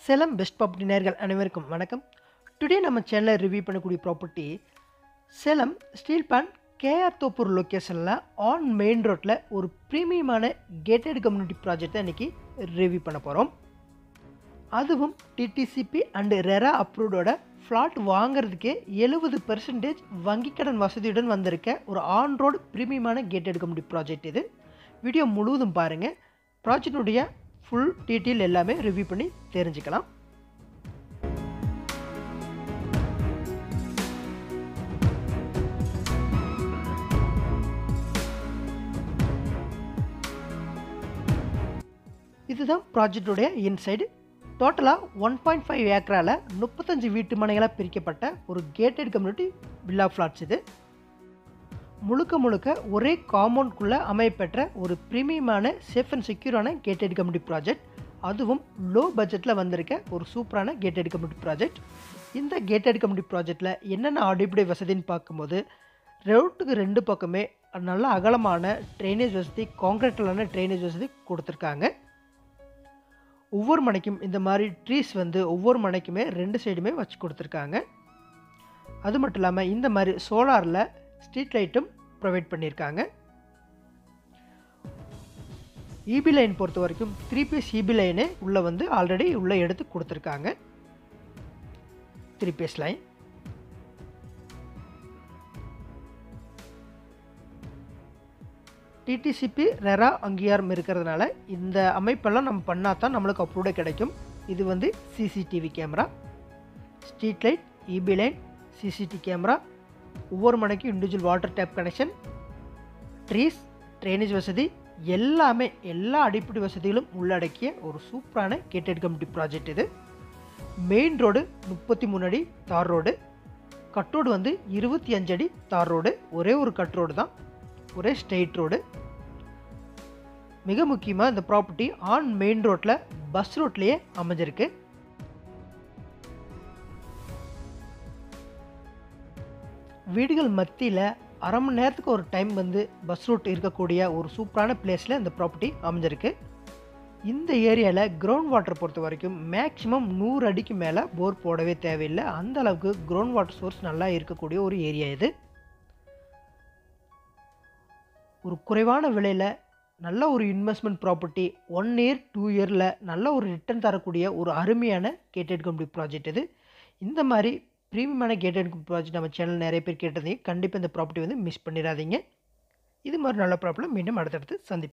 Salem best property நேர்கள் அனைவருக்கும் வணக்கம் டுடே நம்ம சேனலில் ரிவ்யூ பண்ணக்கூடிய property Salem steel plant KR Thoppur லொக்கேஷனில் ஆன் மெயின் ரோட்டில் ஒரு ப்ரீமியமான கேட்டட் கம்யூனிட்டி ப்ராஜெக்ட் தான் இன்றைக்கி ரிவ்யூ பண்ண போகிறோம் அதுவும் டிடிசிபி அண்டு ரெரா அப்ரூவ்டோட ஃப்ளாட் வாங்குறதுக்கே எழுபது பெர்சன்டேஜ் வங்கி கடன் வசதியுடன் வந்திருக்க ஒரு ஆன் ரோடு ப்ரீமியமான கேட்டட் கம்யூனிட்டி ப்ராஜெக்ட் இது வீடியோ முழுவதும் பாருங்கள் ப்ராஜெக்டுடைய ஃபுல் டீட்டெயில் எல்லாமே ரிவ்யூ பண்ணி தெரிஞ்சுக்கலாம் இதுதான் ப்ராஜெக்டுடைய இன்சைடு டோட்டலாக ஒன் பாயிண்ட் ஃபைவ் ஏக்கரால் முப்பத்தஞ்சு வீட்டு மனைகளாக பிரிக்கப்பட்ட ஒரு கேட்டட் கம்யூனிட்டி வில்லா ஃப்ளாட்ஸ் இது முழுக்க முழுக்க ஒரே காம்பவுண்ட்குள்ளே அமையப்பெற்ற ஒரு ப்ரீமியமான சேஃப் அண்ட் செக்யூரான கேட்டட் கம்யூனிட்டி ப்ராஜெக்ட் அதுவும் லோ பட்ஜெட்டில் வந்திருக்க ஒரு சூப்பரான கேட்டட் கம்யூனிட்டி ப்ராஜெக்ட் இந்த கேட்டட் கம்யூனிட்டி ப்ராஜெக்டில் என்னென்ன அடிப்படை வசதின்னு பார்க்கும்போது ரோட்டுக்கு ரெண்டு பக்கமே நல்ல அகலமான ட்ரைனேஜ் வசதி காங்கிரீட்டலான ட்ரைனேஜ் வசதி கொடுத்துருக்காங்க ஒவ்வொரு மனைக்கும் இந்த மாதிரி ட்ரீஸ் வந்து ஒவ்வொரு மனைக்குமே ரெண்டு சைடுமே வச்சு கொடுத்துருக்காங்க அது மட்டும் இல்லாமல் இந்த மாதிரி சோலாரில் ஸ்ட்ரீட் லைட்டும் ப்ரொவைட் பண்ணியிருக்காங்க இபி லைன் பொறுத்த வரைக்கும் த்ரீ பீஸ் இபி லைனே உள்ளே வந்து ஆல்ரெடி உள்ளே எடுத்து கொடுத்துருக்காங்க three piece line DTCP RERA அங்கீகாரம் இருக்கிறதுனால இந்த அமைப்பெல்லாம் நம்ம பண்ணால் தான் நம்மளுக்கு அப்ரூவ்டே கிடைக்கும் இது வந்து CCTV camera street light EB line CCTV camera ஒவ்வொரு மனைக்கும் individual water tap connection trees drainage வசதி எல்லாமே எல்லா அடிப்படை வசதிகளும் உள்ளடக்கிய ஒரு சூப்பரான கேட்டட் கமிட்டி ப்ராஜெக்ட் இது மெயின் ரோடு முப்பத்தி மூணு அடி தார் ரோடு கட் ரோடு வந்து இருபத்தி அஞ்சு அடி தார் ரோடு ஒரே ஒரு கட் ரோடு தான் ஒரே ஸ்ட்ரெயிட் ரோடு மிக முக்கியமாக இந்த ப்ராப்பர்ட்டி ஆன் மெயின் ரோட்டில் பஸ் ரோட்லேயே அமைஞ்சிருக்கு வீடுகள் மத்தியில் அரை மணி நேரத்துக்கு ஒரு டைம் வந்து பஸ் ரூட் இருக்கக்கூடிய ஒரு சூப்பரான பிளேஸில் இந்த ப்ராப்பர்ட்டி அமைஞ்சிருக்கு இந்த ஏரியாவில் கிரவுண்ட் வாட்டர் பொறுத்த வரைக்கும் மேக்ஸிமம் நூறு அடிக்கு மேலே போர் போடவே தேவையில்லை அந்த அளவுக்கு கிரவுண்ட் வாட்டர் சோர்ஸ் நல்லா இருக்கக்கூடிய ஒரு ஏரியா இது ஒரு குறைவான விலையில் நல்ல ஒரு investment property one year two இயரில் நல்ல ஒரு ரிட்டர்ன் தரக்கூடிய ஒரு அருமையான கேட்டட் கம்பெனி ப்ராஜெக்ட் இது இந்த மாதிரி ப்ரீமியமான கேட்டட் ப்ராஜெக்ட் நம்ம சேனல் நிறைய பேர் கேட்டதையும் கண்டிப்பாக இந்த ப்ராப்பர்ட்டி வந்து மிஸ் பண்ணிடாதீங்க இது மாதிரி நல்ல ப்ராப்ளம் மீண்டும் அடுத்தடுத்து சந்திப்போம்